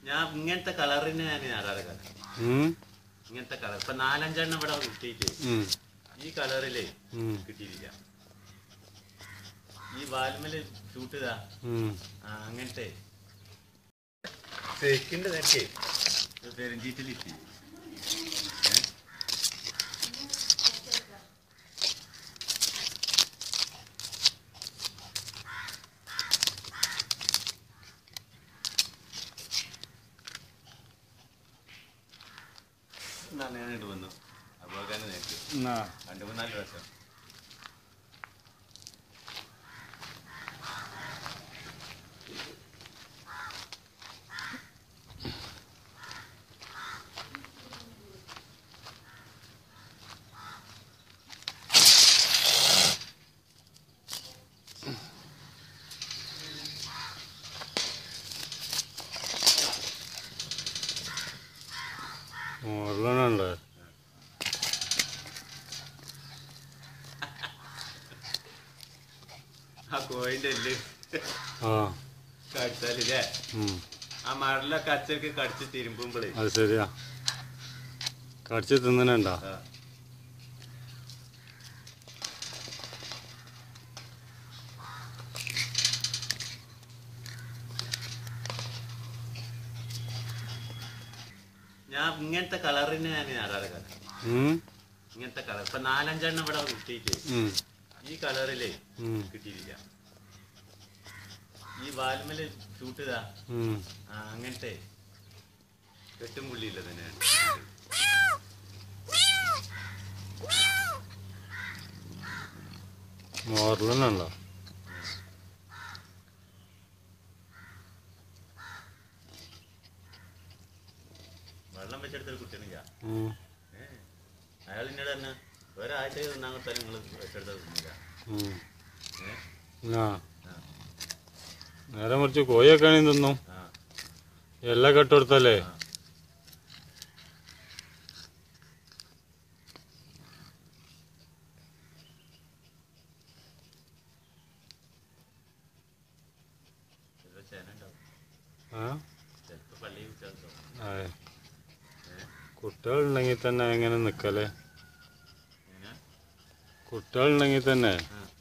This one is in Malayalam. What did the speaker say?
ഞാൻ ഇങ്ങനത്തെ കളറിന് ഞാൻ ആധാര കളർ ഉം, ഇങ്ങനത്തെ കളർ ഇപ്പൊ നാലഞ്ചെണ്ണം ഇവിടെ കിട്ടിയിട്ട് ഉം, ഈ കളറിലേ ഉം, കിട്ടിയിട്ടില്ല ഈ വാൽമല് ചൂട്ടുതാ ഉം. ആ അങ്ങനത്തെ തേക്കിന്റെ നേരത്തെ പെരഞ്ചീറ്റിലിട്ടി ഞാനിട്ട് വന്നു അപ്പോൾ തന്നെ നേരത്തെ എന്നാ, രണ്ട് മൂന്നാല് പ്രാവശ്യം മോറിലുണ്ട് ആ കോയിന്റെ എല്ല് ആ കടിച്ചാലില്ലേ ഉം, ആ മടലൊക്കെ അച്ഛക്ക് കടിച്ച് തിരുമ്പുമ്പോഴേ അത് ശരിയാ കടിച്ച് തിന്നണുണ്ടാ ആ. ഞാൻ ഇങ്ങനത്തെ കളറിന് ഞാൻ ആധാര കളർ ഉം, ഇങ്ങനത്തെ കളർ ഇപ്പൊ നാലഞ്ചെണ്ണം ഇവിടെ കിട്ടിയിട്ട് ഉം, ഈ കളറിലേ ഉം, കിട്ടിയിട്ടില്ല ഈ വാൽമല് ചൂട്ടുതാ ഉം. ആ അങ്ങനത്തെ കെട്ടും പുള്ളിയില്ല തന്നെയാണ് മോറിലുണ്ടോ വെള്ളം വെച്ചെടുത്തൊരു കുട്ടിയാണെങ്കിൽ ഉം, അയാൾ എന്നോട് തന്നെ ഒരാഴ്ച തിന്നാകത്താൽ നിങ്ങൾ വെച്ചെടുത്താൽ തിന്നില്ല ഉം. ഏ? ആ ആ, നേരെ മറിച്ച് കോയൊക്കെ ആണെങ്കിൽ തിന്നും ആ, എല്ലാം കെട്ടുകൊടുത്തല്ലേ ആ. ചിലപ്പോ ചേന ഉണ്ടാവും. ആ ചിലപ്പോ പള്ളിയിൽ വിളിച്ചാൽ അതെ കുട്ടികളുണ്ടെങ്കിൽ തന്നെ എങ്ങനെ നിക്കല്ലേ എങ്ങനെ കുട്ടികളുണ്ടെങ്കിൽ തന്നെ ആ